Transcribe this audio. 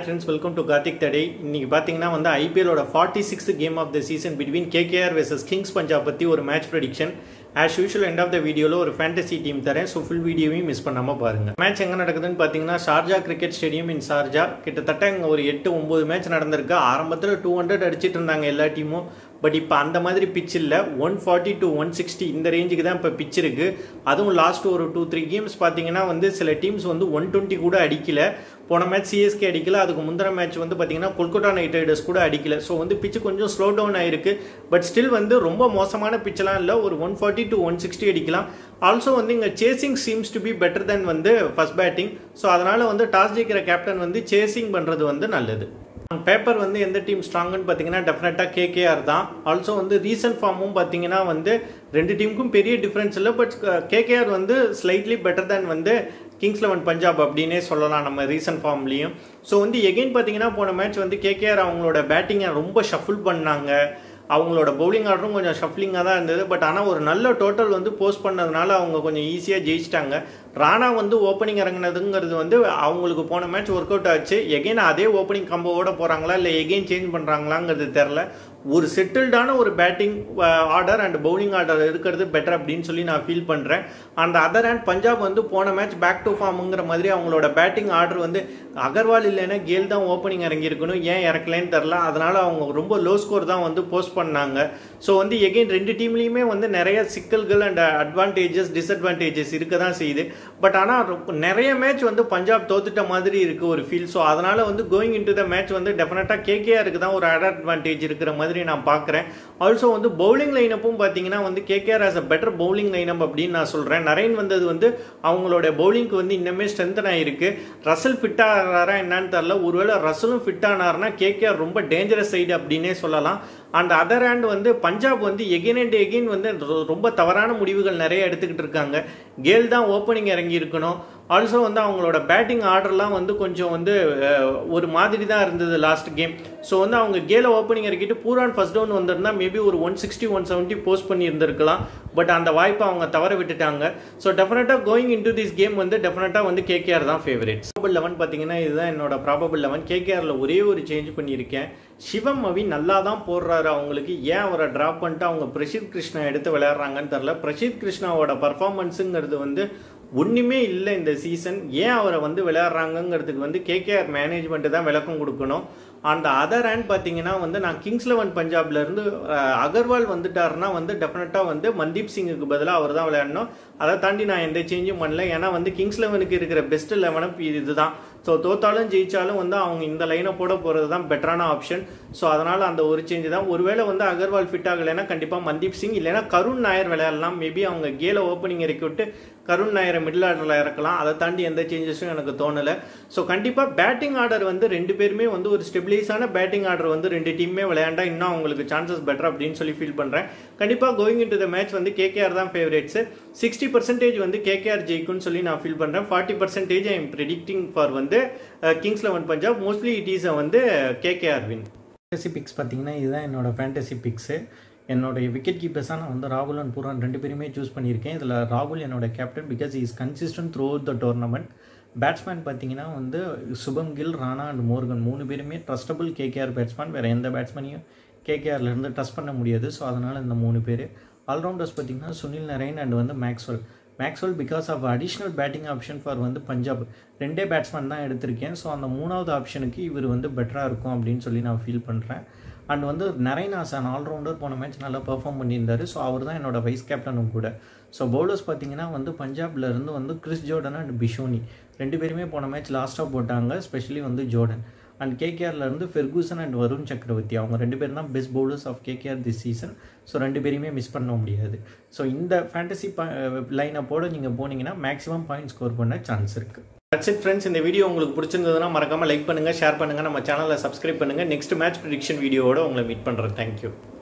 friends welcome to Karthik தடை இன்னைக்கு பார்த்தீங்கன்னா வந்து ஐபிஎலோட forty sixth game of the season between KKR versus Kings Punjab பற்றி ஒரு match prediction as usual end of the வீடியோவில் ஒரு ஃபேண்டசி டீம் தரேன் ஸோ ஃபுல் வீடியோவையும் மிஸ் பண்ணாமல் பாருங்கள் மேட்ச் எங்கே நடக்குதுன்னு பார்த்தீங்கன்னா Sharjah cricket stadium in Sharjah கிட்டத்தட்ட இங்கே ஒரு எட்டு ஒம்பது மேட்ச் நடந்திருக்கு ஆரம்பத்தில் டூ ஹண்ட்ரட் அடிச்சிட்டு இருந்தாங்க எல்லா டீமும் பட் இப்போ அந்த மாதிரி பிச் இல்லை one forty to one sixty இந்த ரேஞ்சுக்கு தான் இப்போ பிச் இருக்குது அதுவும் லாஸ்ட் ஒரு டூ த்ரீ கேம்ஸ் பார்த்தீங்கன்னா வந்து சில டீம்ஸ் வந்து ஒன் டுவெண்ட்டி கூட அடிக்கல போன மேட்ச் சிஎஸ்கே அடிக்கல அதுக்கு முந்தின மேட்ச் வந்து பார்த்தீங்கன்னா கொல்கட்டா நைட் ரைடர்ஸ் கூட அடிக்கல ஸோ வந்து பிச்சு கொஞ்சம் ஸ்லோ டவுன் ஆயிருக்கு பட் ஸ்டில் வந்து ரொம்ப மோசமான பிச்செல்லாம் இல்லை ஒரு one forty to one sixty அடிக்கலாம் ஆல்சோ வந்து இங்கே chasing seems to be better then வந்து ஃபர்ஸ்ட் பேட்டிங் ஸோ அதனால் வந்து டாஸ் ஜெயிக்கிற கேப்டன் வந்து சேசிங் பண்ணுறது வந்து நல்லது பேப்பர் வந்து எந்த டீம் ஸ்ட்ராங்குன்னு பார்த்தீங்கன்னா டெஃபினட்டாக கேகேஆர் தான் ஆல்சோ வந்து ரீசன்ட் ஃபார்மும் பார்த்தீங்கன்னா வந்து ரெண்டு டீமுக்கும் பெரிய டிஃப்ரென்ஸ் இல்லை பட் கேகேஆர் வந்து ஸ்லைட்லி பெட்டர் தேன் வந்து கிங்ஸ் லெவன் பஞ்சாப் அப்படின்னே சொல்லலாம் நம்ம ரீசன்ட் ஃபார்ம்லேயும் ஸோ வந்து எகெயின் பார்த்தீங்கன்னா போன மேட்ச் வந்து கேகேஆர் அவங்களோட பேட்டிங்கை ரொம்ப ஷஃபுல் பண்ணாங்க அவங்களோட பவுலிங் ஆர்டரும் கொஞ்சம் ஷஃப்லிங்காக தான் இருந்தது பட் ஆனால் ஒரு நல்ல டோட்டல் வந்து போஸ்ட் பண்ணதுனால அவங்க கொஞ்சம் ஈஸியாக ஜெயிச்சிட்டாங்க ராணா வந்து ஓப்பனிங் இறங்குனதுங்கிறது வந்து அவங்களுக்கு போன மேட்ச் ஒர்க் அவுட் ஆச்சு எகெயின் அதே ஓப்பனிங் கம்போவோட போகிறாங்களா இல்லை எகெயின் சேஞ்ச் பண்ணுறாங்களாங்கிறது தெரில ஒரு செட்டில்டான ஒரு batting order and bowling order இருக்கிறது பெட்டர் அப்படின்னு சொல்லி நான் ஃபீல் பண்ணுறேன் அந்த அதர் ஹேண்ட் பஞ்சாப் வந்து போன மேட்ச் பேக் டு ஃபார்முங்கிற மாதிரி அவங்களோட பேட்டிங் ஆர்டர் வந்து அகர்வால் இல்லைன்னா கேல் தான் ஓப்பனிங் இறங்கியிருக்கணும் ஏன் இறக்கலன்னு தெரில அதனால் அவங்க ரொம்ப லோ ஸ்கோர் தான் வந்து போஸ்ட் பண்ணாங்க ஸோ வந்து எகெயின் ரெண்டு டீம்லேயுமே வந்து நிறைய சிக்கல்கள் அண்ட் அட்வான்டேஜஸ் டிஸ்அட்வான்டேஜஸ் இருக்க தான் செய்யுது பட் ஆனால் நிறைய மேட்ச் வந்து பஞ்சாப் தோத்துட்ட மாதிரி இருக்குது ஒரு ஃபீல் ஸோ அதனால் வந்து going in to the match வந்து டெஃபினட்டாக கேகேஆருக்கு தான் ஒரு அட்வான்டேஜ் இருக்கிற மாதிரி நான் பார்க்குறேன் ஆல்சோ வந்து பவுலிங் லைனப்பும் பார்த்தீங்கன்னா வந்து KKR as a better bowling lineup அப்படின்னு நான் சொல்கிறேன் நரேன் வந்தது வந்து அவங்களோட பவுலிங்க்கு வந்து இன்னுமே ஸ்ட்ரென்தன் ஆகிருக்கு ரசல் ஃபிட் ஆகிறாரா என்னன்னு தெரில ஒருவேளை ரசலும் ஃபிட் ஆனார்னா கேகேஆர் ரொம்ப டேஞ்சரஸ் சைடு அப்படின்னே சொல்லலாம் அண்ட் அதர் ஹேண்ட் வந்து பஞ்சாப் வந்து எகெயின் அண்ட் எகெயின் வந்து ரொம்ப தவறான முடிவுகள் நிறைய எடுத்துக்கிட்டு இருக்காங்க கேல் தான் ஓப்பனிங் இறங்கி இருக்கணும் ஆல்சோ வந்து அவங்களோட பேட்டிங் ஆர்டர்லாம் வந்து கொஞ்சம் வந்து ஒரு மாதிரி தான் இருந்தது லாஸ்ட் கேம் ஸோ வந்து அவங்க கேலை ஓப்பனிங் இறக்கிட்டு பூரான் ஃபர்ஸ்ட் டவுன் வந்திருந்தா மேபி ஒரு one sixty one seventy post பண்ணி இருந்திருக்கலாம் பட் அந்த வாய்ப்பை அவங்க தவற விட்டுட்டாங்க ஸோ டெஃபினட்டாக going in to this game வந்து டெஃபினட்டாக வந்து கேகேஆர் தான் ஃபேவரேட் ப்ராபபிள் லெவன் பார்த்தீங்கன்னா இதுதான் என்னோட ப்ராபபிள் லெவன் கேகேஆரில் ஒரே ஒரு சேஞ்ச் பண்ணியிருக்கேன் சிவம் அவி நல்லா தான் போடுறாரு அவங்களுக்கு ஏன் அவரை ட்ராப் பண்ணிட்டு அவங்க பிரசித் கிருஷ்ணா எடுத்து விளையாடுறாங்கன்னு தெரில பிரசித் கிருஷ்ணாவோட பர்ஃபார்மன்ஸுங்கிறது வந்து ஒன்றுமே இல்லை இந்த சீசன் ஏன் அவரை வந்து விளையாடுறாங்கங்கிறதுக்கு வந்து கேகேஆர் மேனேஜ்மெண்ட்டு தான் விளக்கம் கொடுக்கணும் அந்த அதர் ஹேண்ட் பார்த்தீங்கன்னா வந்து நான் கிங்ஸ் லெவன் பஞ்சாப்லேருந்து அகர்வால் வந்துட்டாருன்னா வந்து டெஃபினட்டாக வந்து மன்தீப் சிங்குக்கு பதிலாக அவர் தான் விளையாடணும் அதை தாண்டி நான் எந்த சேஞ்சும் பண்ணல ஏன்னா வந்து கிங்ஸ் லெவனுக்கு இருக்கிற பெஸ்ட் லெவனப் இதுதான் ஸோ தோத்தாலும் ஜெயிச்சாலும் வந்து அவங்க இந்த லைனை போட போகிறது தான் பெட்டரான ஆப்ஷன் ஸோ அதனால் அந்த ஒரு சேஞ்ச் தான் ஒருவேளை வந்து அகர்வால் ஃபிட் ஆகலைன்னா கண்டிப்பாக மன்தீப் சிங் இல்லைன்னா கருண் நாயர் விளையாடலாம் மேபி அவங்க கேல ஓப்பனிங் இறக்கி விட்டு கருண் நாயரை மிடில் ஆர்டரில் இறக்கலாம் அதை தாண்டி எந்த சேஞ்சஸும் எனக்கு தோணலை ஸோ கண்டிப்பாக பேட்டிங் ஆர்டர் வந்து ரெண்டு பேருமே வந்து ஒரு ஸ்டெபிலைஸான பேட்டிங் ஆர்டர் வந்து ரெண்டு டீமுமே விளையாண்டா இன்னும் அவங்களுக்கு சான்சஸ் பெட்டர் அப்படின்னு சொல்லி ஃபீல் பண்ணுறேன் கண்டிப்பாக going in to the match வந்து கேகேஆர் தான் ஃபேவரேட்ஸ் சிக்ஸ்டி பர்சன்டேஜ் வந்து கேகேஆர் ஜெயிக்கும்னு சொல்லி நான் ஃபீல் பண்ணுறேன் forty percentage I am predicting for வந்து Kings Eleven Punjab mostly it is வந்து கேகேஆர் வின் ஃபேண்டசி பிக்ஸ் பார்த்தீங்கன்னா இதுதான் என்னோட ஃபேண்டசி பிக்ஸு என்னோடைய விக்கெட் கீப்பர்ஸாக நான் வந்து ராகுல் அண்ட் பூரான் ரெண்டு பேருமே சூஸ் பண்ணியிருக்கேன் இதில் ராகுல் என்னோட captain because is consistent through the tournament batsman பார்த்தீங்கன்னா வந்து சுபம் கில் ராணா அண்ட் மோர்கன் மூணு பேருமே ட்ரஸ்டபுள் கேகேஆர் பேட்ஸ்மேன் வேறு எந்த பேட்ஸ்மேனையும் கேகேஆர்லேருந்து டச் பண்ண முடியாது ஸோ அதனால் இந்த மூணு பேர் ஆல்ரவுண்டர்ஸ் பார்த்தீங்கன்னா சுனில் நரேன் அண்ட் வந்து Maxwell Maxwell because of additional batting option for வந்து பஞ்சாப் ரெண்டே பேட்ஸ்மேன் தான் எடுத்திருக்கேன் ஸோ அந்த மூணாவது ஆப்ஷனுக்கு இவர் வந்து பெட்டராக இருக்கும் அப்படின்னு சொல்லி நான் ஃபீல் பண்ணுறேன் அண்ட் வந்து நரைனாசான் ஆல்ரவுண்டர் போன மேட்ச் நல்லா பெர்ஃபார்ம் பண்ணியிருந்தார் ஸோ அவர் தான் என்னோட வைஸ் கேப்டனும் கூட ஸோ பவுலர்ஸ் பார்த்தீங்கன்னா வந்து பஞ்சாப்ல இருந்து வந்து கிறிஸ் ஜோர்டன் அண்ட் பிஷோனி ரெண்டு பேருமே போன மேட்ச் லாஸ்ட்டாக போட்டாங்க ஸ்பெஷலி வந்து ஜோர்டன் அண்ட் கேகேஆர்லேருந்து ஃபெர்கூசன் அண்ட் வருண் சக்கரவர்த்தி அவங்க ரெண்டு பேரும் தான் best bowlers of KKR this season so ரெண்டு பேரையுமே மிஸ் பண்ண முடியாது ஸோ இந்த ஃபேண்டசி லைனப்போடு நீங்கள் போனீங்கன்னா மேக்ஸிமம் பாயிண்ட் ஸ்கோர் பண்ண சான்ஸ் இருக்குது தட்ஸ் இட் ஃப்ரெண்ட்ஸ் இந்த வீடியோ உங்களுக்கு பிடிச்சிருந்ததுன்னா மறக்காமல் லைக் பண்ணுங்கள் ஷேர் பண்ணுங்கள் நம்ம சேனலை சப்ஸ்கிரைப் பண்ணுங்கள் நெக்ஸ்ட் மேட்ச் ப்ரிடிக்ஷன் வீடியோவோட உங்களை மீட் பண்ணுறேன் தேங்க்யூ